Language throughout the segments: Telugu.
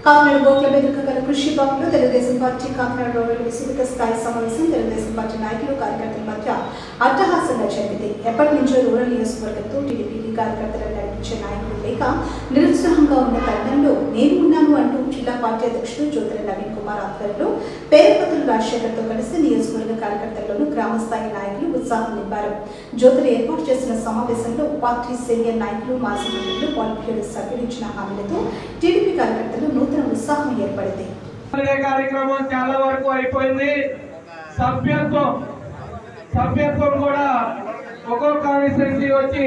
కాకినాడ బోట్ల వేదిక గల కృషి భవన్లో తెలుగుదేశం పార్టీ కాకినాడ రూరల్ విస్తృత స్థాయి సమావేశం తెలుగుదేశం పార్టీ నాయకులు కార్యకర్తల మధ్య అట్టహాసంగా జరిగింది ఎప్పటి నుంచో రూరల్ నియోజకవర్గంతో టీడీపీకి కార్యకర్తలు నడిపించే నాయకులు లేక నిరుత్సాహంగా ఉన్న తరుణంలో నేను ఉన్నాను అంటూ జిల్లా పార్టీ అధ్యక్షుడు జ్యోతిర నవీన్ కుమార్ ఆధ్వర్యంలో పేరుపతులు రాజశేఖర్తో కలిసి నియోజకవర్గ కార్యకర్తల్లోనూ గ్రామ స్థాయి నాయకులు ఉత్సాహం నింపారు జ్యోతిర ఏర్పాటు చేసిన సమావేశంలో పార్టీ సీనియర్ నాయకులు మాజీ మంత్రులు పాలిట్యూడ్ సభ్యులు ఇచ్చిన హామీలతో టీడీపీ కార్యకర్తలు నూతన ఉత్సాహం ఏర్పడింది అనే కార్యక్రమం చాలా వరకు అయిపోయింది సభ్యత్వం సభ్యత్వం కూడా ఒక్కో కాన్స్టిట్యున్సీ వచ్చి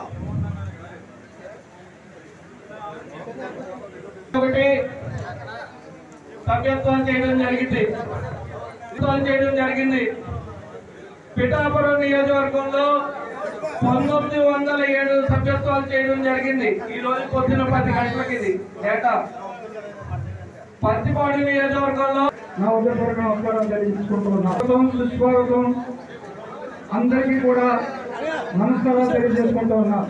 ఒకటి సభ్యత్వం చేయడం జరిగింది సభ్యత్వం చేయడం జరిగింది పిఠాపురం నియోజకవర్గంలో పంతొమ్మిది వందల ఏడు సభ్యత్వాలు చేయడం జరిగింది ఈ రోజు పొద్దున పది గంటలకి ఇది డేటా పత్తిపాడు నియోజకవర్గంలో నా ఉదయపూర్వక నమస్కారం తెలియజేసుకుంటున్నాను స్వాగతం సుస్వాగతం అందరికీ కూడా నమస్కారాలు తెలియజేసుకుంటూ ఉన్నాం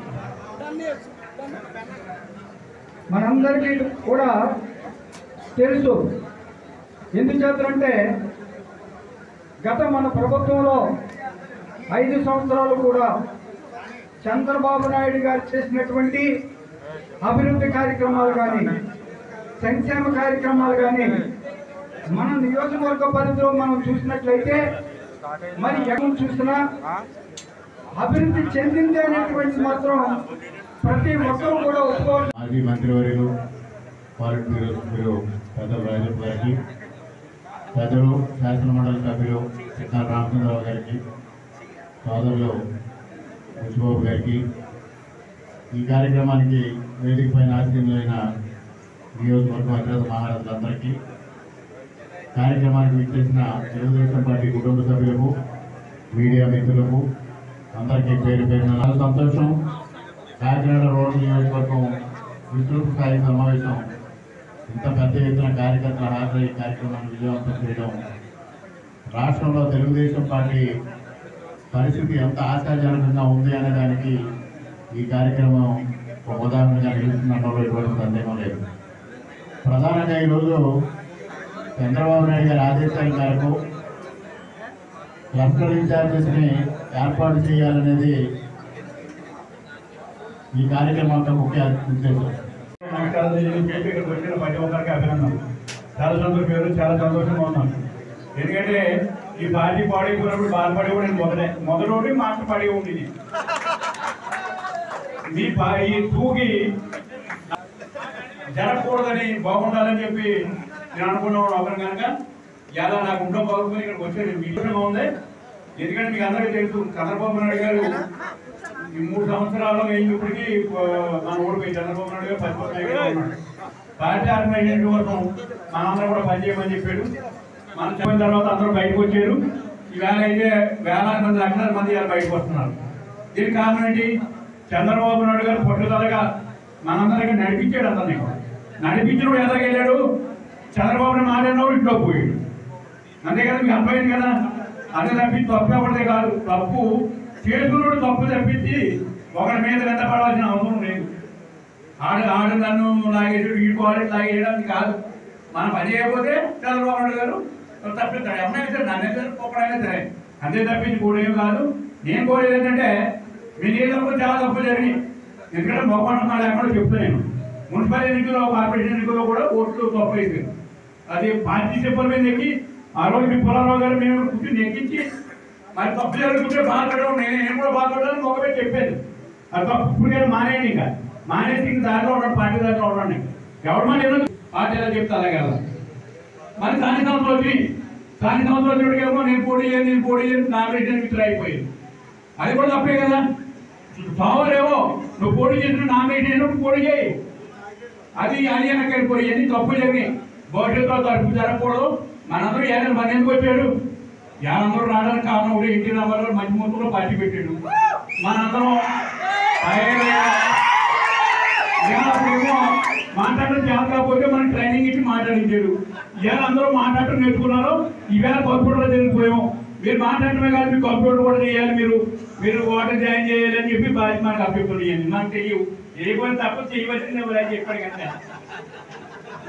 మనందరికీ కూడా తెలుసు ఎందుచేతంటే గత మన ప్రభుత్వంలో ఐదు సంవత్సరాలు కూడా చంద్రబాబు నాయుడు గారు చేసినటువంటి అభివృద్ధి కార్యక్రమాలు కానీ సంక్షేమ కార్యక్రమాలు కానీ మన నియోజకవర్గ పరిధిలో మనం చూసినట్లయితే మరి ఎక్కడ చూసినా అభివృద్ధి చెందింది అనేటువంటి మాత్రం ప్రతి ఒక్కరూ కూడా ఒప్పుకోవాలి మాజీ మంత్రివర్యులు పాలిట్ బ్యూరో బ్యూరో పెద్దలు రాజు గారికి పెద్దలు శాసనమండలి సభ్యులు చిన్నార రామచంద్రరావు గారికి సోదరులు బుచ్చిబాబు గారికి ఈ కార్యక్రమానికి వేదిక పైన ఆశీనులైన నియోజకవర్గం అగ్రత మహారాజులందరికీ కార్యక్రమానికి విచ్చేసిన తెలుగుదేశం పార్టీ కుటుంబ సభ్యులకు మీడియా మిత్రులకు అందరికీ పేరు పేరున చాలా సంతోషం కాకినాడ రోడ్డు నియోజకవర్గం విస్తృత స్థాయి సమావేశం ఇంత పెద్ద ఎత్తున కార్యకర్తల హాజరై ఈ కార్యక్రమాన్ని విజయవంతం చేయడం రాష్ట్రంలో తెలుగుదేశం పార్టీ పరిస్థితి ఎంత ఆశాజనకంగా ఉంది అనే దానికి ఈ కార్యక్రమం ఒక ఉదాహరణగా నిలుస్తుందన్నలో ఎటువంటి సందేహం లేదు ప్రధానంగా ఈరోజు చంద్రబాబు నాయుడు గారి ఆదేశాల మేరకు క్లస్టర్ ఇన్ఛార్జెస్ని ఏర్పాటు చేయాలనేది ఈ కార్యక్రమం యొక్క ముఖ్య ఉద్దేశం నమస్కారం తెలియజేసి ఇక్కడికి వచ్చిన ప్రతి ఒక్కరికి అభినందన చాలా సంతోషం చాలా సంతోషంగా ఉన్నాను ఎందుకంటే ఈ పార్టీ పాడైపోయినప్పుడు బాధపడి కూడా నేను మొదలే మొదటి మాట పడి ఉండేది మీ పా ఈ తూగి జరగకూడదని బాగుండాలని చెప్పి నేను అనుకున్నాను ఒకరు కనుక ఎలా నాకు ఉండడం బాగుంటుంది ఇక్కడికి వచ్చేది మీ విషయంగా ఉంది ఎందుకంటే మీకు అందరికీ తెలుసు చంద్రబాబు నాయుడు గారు ఈ మూడు సంవత్సరాల్లో అయినప్పటికీ ఆ, మన ఓడిపోయి చంద్రబాబు నాయుడు గారు పచ్చిపోయి నాయుడు గారు ఉన్నాడు పార్టీ ఆర్గనైజేషన్ కోసం మనందరం కూడా పనిచేయమని చెప్పాడు మనం చెప్పిన తర్వాత అందరూ బయటకు వచ్చారు ఈవేళ అయితే వేలాది మంది లక్షల మంది ఇలా బయటకు వస్తున్నారు దీనికి కారణం ఏంటి చంద్రబాబు నాయుడు గారు పట్టుదలగా మనందరికీ నడిపించాడు అందరినీ కూడా. నడిపించినప్పుడు ఎదరికి వెళ్ళాడు చంద్రబాబు మాట్లాడినప్పుడు ఇంట్లో పోయాడు అంతే కదా మీకు అర్థమైంది కదా అదే తప్పించి తప్పు ఎవరిదే కాదు తప్పు చేసుకున్నాడు తప్పు తప్పించి ఒకరి మీద ఎంత పడాల్సిన అవసరం లేదు ఆడు ఆడు నన్ను లాగేసి వీడుకోవాలి లాగేయడానికి కాదు మనం పని చేయకపోతే చంద్రబాబు నాయుడు గారు తప్పిస్తాడు ఎవరైనా సరే నన్ను సరే ఒక్కడైనా సరే అంతే తప్పించి కూడేం కాదు నేను కోరేది ఏంటంటే మీ నియోజకవర్గంలో చాలా తప్పులు జరిగినాయి ఎందుకంటే మొక్కడం లేకుండా చెప్తాను నేను మున్సిపల్ ఎన్నికల్లో కార్పొరేషన్ ఎన్నికల్లో కూడా ఓట్లు తప్పు అయిపోయింది అది పార్టీ చెప్పల మీద ఎక్కి ఆ రోజు మీ పుల్లారావు గారు మేము కూర్చొని ఎక్కించి మరి తప్పు జరుగుతుంటే బాధపడడం నేను నేను కూడా బాధపడాలని ఒకవే చెప్పేది అది తప్పు ఇప్పుడు కానీ మానేయండి ఇంకా మానేసి ఇంక దారిలో ఉండండి పార్టీ దారిలో ఉండండి ఎవరు మాట ఏమో పార్టీ ఎలా చెప్తే అలాగే అలా మరి స్థానిక సంస్థలు వచ్చి స్థానిక సంస్థలు వచ్చినప్పటికేమో నేను పోటీ చేయను నేను పోటీ చేయను నామినేషన్ మిత్రులు అయిపోయింది అది కూడా తప్పే కదా పవర్ ఏవో నువ్వు పోటీ చేసిన నామినేషన్ పోటీ చేయి అది అది వెనక్కి పోయి అన్ని తప్పు జరిగినాయి భవిష్యత్తులో తప్పు జరగకూడదు మనందరూ ఏదైనా మన ఎందుకు వచ్చాడు యానందరూ రావడానికి కారణం ఒకటి ఎన్టీ రామారావు గారు మంచి మొత్తంలో పార్టీ పెట్టాడు మనందరం ఏమో మాట్లాడడం చేత కాకపోతే మనం ట్రైనింగ్ ఇచ్చి మాట్లాడించాడు ఇవాళ అందరూ మాట్లాడటం నేర్చుకున్నారు ఈవేళ కంప్యూటర్లో జరిగిపోయాం మీరు మాట్లాడటమే కాదు మీరు కంప్యూటర్ కూడా చేయాలి మీరు మీరు వాటర్ జాయిన్ చేయాలి అని చెప్పి బాధ్యత మనకు అభ్యర్థులు చేయండి మనకు చెయ్యవు చేయకపోతే తప్ప చేయవలసింది ఎవరైనా చెప్పాడు కదా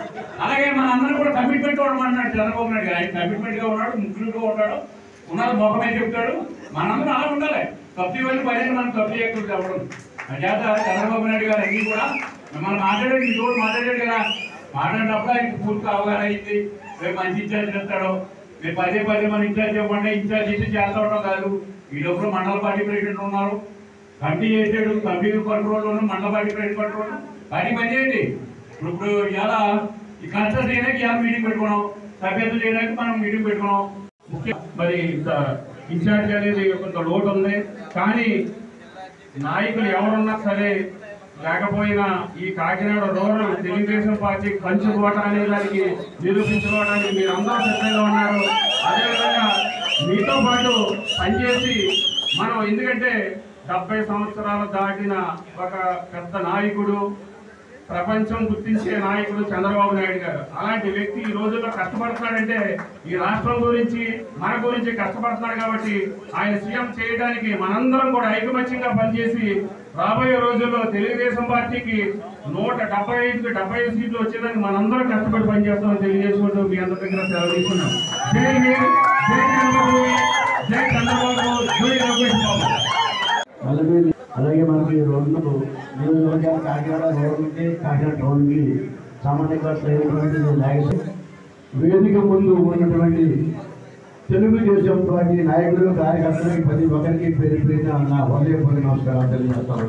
అలాగే మన అందరం కూడా కమిట్మెంట్ ఉండమన్నాడు చంద్రబాబు నాయుడు గారు. ఆయన కమిట్మెంట్ గా ఉన్నాడు ముగ్గురుగా ఉన్నాడు ఉన్నది ముఖమే చెప్తాడు మనందరం అలా ఉండాలి తప్పు వెళ్ళి పైన మనం తప్పు చేయకూడదు చెప్పడం చేత చంద్రబాబు నాయుడు గారు అన్ని కూడా మనం మాట్లాడేది ఈ రోజు మాట్లాడాడు కదా మాట్లాడినప్పుడు ఆయనకి పూర్తి అవగాహన అయింది రేపు మంచి ఇన్ఛార్జ్ చేస్తాడు రేపు పదే పదే మన ఇన్ఛార్జ్ ఇవ్వండి ఇన్ఛార్జ్ ఇచ్చి చేస్తా ఉండడం కాదు ఈ లోపల మండల పార్టీ ప్రెసిడెంట్ ఉన్నారు కమిటీ చేసాడు కమిటీ కంట్రోల్ మండల పార్టీ ప్రెసిడెంట్ కంట్రోల్ పార్టీ పని చేయండి ఇప్పుడు ఇప్పుడు ఇలా ఈ కన్సల్ట్ చేయడానికి ఇలా మీటింగ్ పెట్టుకున్నాం సభ్యత్వం చేయడానికి మనం మీటింగ్ పెట్టుకున్నాం ముఖ్య మరి ఇంత ఇన్ఛార్జ్ అనేది కొంత లోటు ఉంది కానీ నాయకులు ఎవరున్నా సరే లేకపోయినా ఈ కాకినాడ రూరల్ తెలుగుదేశం పార్టీ పంచుకోట అనే దానికి నిరూపించుకోవడానికి మీరు అందరూ సిద్ధంగా ఉన్నారు అదేవిధంగా మీతో పాటు పనిచేసి మనం ఎందుకంటే డెబ్బై సంవత్సరాలు దాటిన ఒక పెద్ద నాయకుడు ప్రపంచం గుర్తించే నాయకుడు చంద్రబాబు నాయుడు గారు అలాంటి వ్యక్తి ఈ రోజుల్లో కష్టపడుతున్నాడంటే ఈ రాష్ట్రం గురించి మన గురించి కష్టపడుతున్నాడు కాబట్టి ఆయన సీఎం చేయడానికి మనందరం కూడా ఐకమత్యంగా పనిచేసి రాబోయే రోజుల్లో తెలుగుదేశం పార్టీకి నూట డెబ్బై ఐదుకి డెబ్బై ఐదు సీట్లు వచ్చేదానికి మనందరం కష్టపడి పనిచేస్తామని తెలియజేసుకుంటూ మీ అందరి దగ్గర సెలవు తీసుకున్నాం జై హింద్, జై చంద్రబాబు జై చంద్రబాబు జై లోకేష్ బాబు అలాగే అలాగే మనకి రోడ్లు నియోజకవర్గాలు కాకినాడ రోడ్ నుండి కాకినాడ టౌన్కి సామాన్యంగా అయినటువంటి నాయకులు వేదిక ముందు ఉన్నటువంటి తెలుగుదేశం పార్టీ నాయకులు కార్యకర్తలకి ప్రతి ఒక్కరికి పేరు పేరిన నా హృదయపూర్వక నమస్కారాలు తెలియజేస్తాను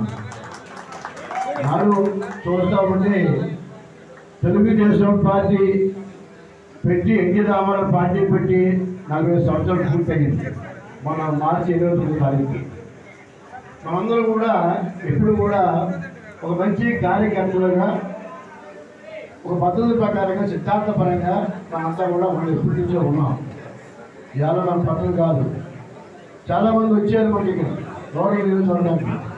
నాడు చూస్తా ఉంటే తెలుగుదేశం పార్టీ పెట్టి ఎన్టీ రామారావు పార్టీ పెట్టి నలభై సంవత్సరాలు పూర్తయింది మన మార్చి ఇరవై తొమ్మిది తారీఖు మనందరం కూడా ఎప్పుడు కూడా ఒక మంచి కార్యకర్తలుగా ఒక పద్ధతి ప్రకారంగా సిద్ధాంతపరంగా మనంతా కూడా మనం ఎప్పటి నుంచో ఉన్నాం ఇవాళ మన పద్ధతి కాదు చాలా మంది వచ్చారు మనకి ఇక్కడ రోడ్డు నియోజకవర్గానికి